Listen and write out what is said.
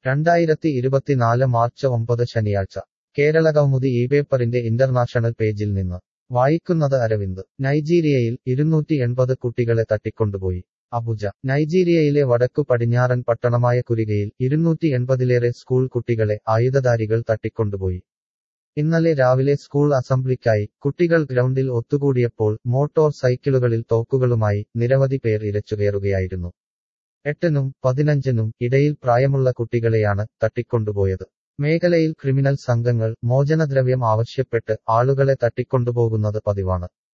രണ്ടായിരത്തി ഇരുപത്തിനാല് മാർച്ച് ഒമ്പത് ശനിയാഴ്ച കേരള കൗമുദി ഈ പേപ്പറിന്റെ ഇന്റർനാഷണൽ പേജിൽ നിന്ന് വായിക്കുന്നത് അരവിന്ദ് നൈജീരിയയിൽ ഇരുന്നൂറ്റി എൺപത് കുട്ടികളെ തട്ടിക്കൊണ്ടുപോയി അബുജ നൈജീരിയയിലെ വടക്കു പടിഞ്ഞാറൻ പട്ടണമായ കുരികയിൽ ഇരുന്നൂറ്റി എൺപതിലേറെ സ്കൂൾ കുട്ടികളെ ആയുധധാരികൾ തട്ടിക്കൊണ്ടുപോയി ഇന്നലെ രാവിലെ സ്കൂൾ അസംബ്ലിക്കായി കുട്ടികൾ ഗ്രൗണ്ടിൽ ഒത്തുകൂടിയപ്പോൾ മോട്ടോർ സൈക്കിളുകളിൽ തോക്കുകളുമായി നിരവധി പേർ ഇരച്ചുകയറുകയായിരുന്നു എട്ടിനും പതിനഞ്ചിനും ഇടയിൽ പ്രായമുള്ള കുട്ടികളെയാണ് തട്ടിക്കൊണ്ടുപോയത് മേഖലയിൽ ക്രിമിനൽ സംഘങ്ങൾ മോചനദ്രവ്യം ആവശ്യപ്പെട്ട് ആളുകളെ തട്ടിക്കൊണ്ടുപോകുന്നത് പതിവാണ്